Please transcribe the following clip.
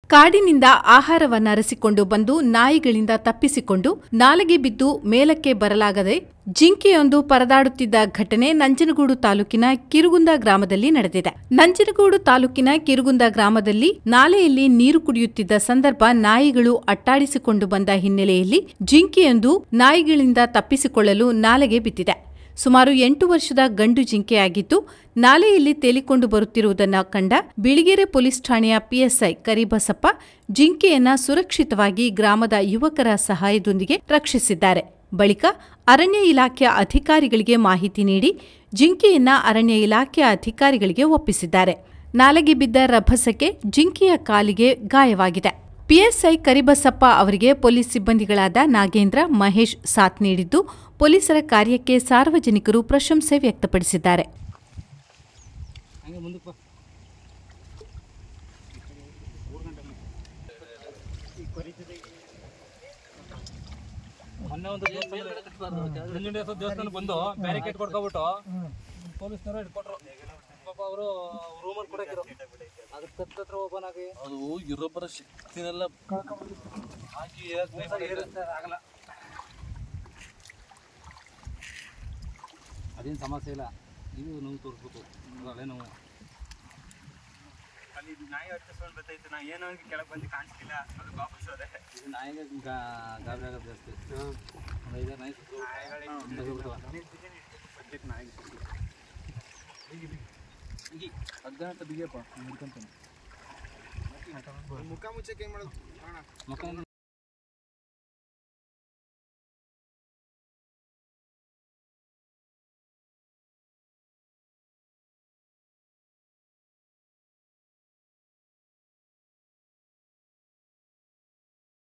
ಕಾಡಿನಿಂದ ಆಹಾರವನ್ನ ಅರಸಿಕೊಂಡು ಬಂದು ನಾಯಿಗಳಿಂದ ತಪ್ಪಿಸಿಕೊಂಡು ನಾಲೆಗೆ ಬಿದ್ದು ಮೇಲಕ್ಕೆ ಬರಲಾಗದೆ ಜಿಂಕೆಯೊಂದು ಪರದಾಡುತ್ತಿದ್ದ ಘಟನೆ ನಂಜನಗೂಡು ತಾಲೂಕಿನ ಕಿರುಗುಂದ ಗ್ರಾಮದಲ್ಲಿ ನಡೆದಿದೆ ನಂಜನಗೂಡು ತಾಲೂಕಿನ ಕಿರುಗುಂದ ಗ್ರಾಮದಲ್ಲಿ ನಾಲೆಯಲ್ಲಿ ನೀರು ಕುಡಿಯುತ್ತಿದ್ದ ಸಂದರ್ಭ ನಾಯಿಗಳು ಅಟ್ಟಾಡಿಸಿಕೊಂಡು ಬಂದ ಹಿನ್ನೆಲೆಯಲ್ಲಿ ಜಿಂಕೆಯೊಂದು ನಾಯಿಗಳಿಂದ ತಪ್ಪಿಸಿಕೊಳ್ಳಲು ನಾಲೆಗೆ ಬಿದ್ದಿದೆ ಸುಮಾರು ಎಂಟು ವರ್ಷದ ಗಂಡು ಜಿಂಕೆಯಾಗಿದ್ದು ನಾಲೆಯಲ್ಲಿ ತೇಲಿಕೊಂಡು ಬರುತ್ತಿರುವುದನ್ನು ಕಂಡ ಬಿಳಿಗೆರೆ ಪೊಲೀಸ್ ಠಾಣೆಯ ಪಿಎಸ್ಐ ಕರಿಬಸಪ್ಪ ಜಿಂಕೆಯನ್ನ ಸುರಕ್ಷಿತವಾಗಿ ಗ್ರಾಮದ ಯುವಕರ ಸಹಾಯದೊಂದಿಗೆ ರಕ್ಷಿಸಿದ್ದಾರೆ ಬಳಿಕ ಅರಣ್ಯ ಇಲಾಖೆಯ ಅಧಿಕಾರಿಗಳಿಗೆ ಮಾಹಿತಿ ನೀಡಿ ಜಿಂಕೆಯನ್ನ ಅರಣ್ಯ ಇಲಾಖೆಯ ಅಧಿಕಾರಿಗಳಿಗೆ ಒಪ್ಪಿಸಿದ್ದಾರೆ ನಾಲೆಗೆ ಬಿದ್ದ ರಭಸಕ್ಕೆ ಜಿಂಕೆಯ ಕಾಲಿಗೆ ಗಾಯವಾಗಿದೆ ಪಿಎಸ್ಐ ಕರಿಬಸಪ್ಪ ಅವರಿಗೆ ಪೊಲೀಸ್ ಸಿಬ್ಬಂದಿಗಳಾದ ನಾಗೇಂದ್ರ ಮಹೇಶ್ ಸಾಥ್ ನೀಡಿದ್ದು ಪೊಲೀಸರ ಕಾರ್ಯಕ್ಕೆ ಸಾರ್ವಜನಿಕರು ಪ್ರಶಂಸೆ ವ್ಯಕ್ತಪಡಿಸಿದ್ದಾರೆ ಹಂಗೆ ಮುಂದಕ್ಕೆ ಬಾ ಮೊನ್ನೆ ಒಂದು ದೇವಸ್ಥಾನ ದೇವಸ್ಥಾನ ಬಂದು ಬ್ಯಾರಿಕೇಡ್ ಕೊಡ್ಕೊಬಿಟ್ಟು ಪೊಲೀಸ್ನವರು ಹಿಡ್ಕೊಟ್ರು ಪಾಪ ಅವರು ರೂಮಲ್ಲಿ ಕೊಡಕ್ಕಿರೋ ಅದಕ್ಕೆ ತತ್ತ ಹತ್ರ ಓಪನ್ ಆಗಿ ಅದು ಇರೊಬ್ಬರ ಶಕ್ತಿನೆಲ್ಲ ಹಾಕಿ ಆಗಲ್ಲ ಅದೇನು ಸಮಸ್ಯೆ ಇಲ್ಲ ಇದು ನೋವು ತೋರಿಸ್ಬೇಕು ಹಳೆ ನೋವು ಅಲ್ಲಿ ನಾಯಿ ಹತ್ತಿಸ್ಕೊಂಡು ಬರ್ತೈತೆ ನಾ ಏನೋ ಕೆಳಗೆ ಬಂದು ಕಾಣಿಸ್ತಿಲ್ಲ ಅದು ವಾಪಸ್ ಹೋದೆ ಇದು ನಾಯಿಗೆ ಗಾ- ಗಾಬರಿ ಆಗೋದು ಜಾಸ್ತಿ ಒಂದು ಐದಾರು ನಾಯಿ ಸುತ್ತು ತೆಗೆದ್ಬಿಡ್ತಾವ. ಹದಿನೆಂಟು ಬಿಗಿಯಪ್ಪ ಹಿಡ್ಕೊಂತಾನೆ ಮುಖ ಮುಚ್ಚಕ್ಕೆ ಏನು ಮಾಡೋದು ಮುಖ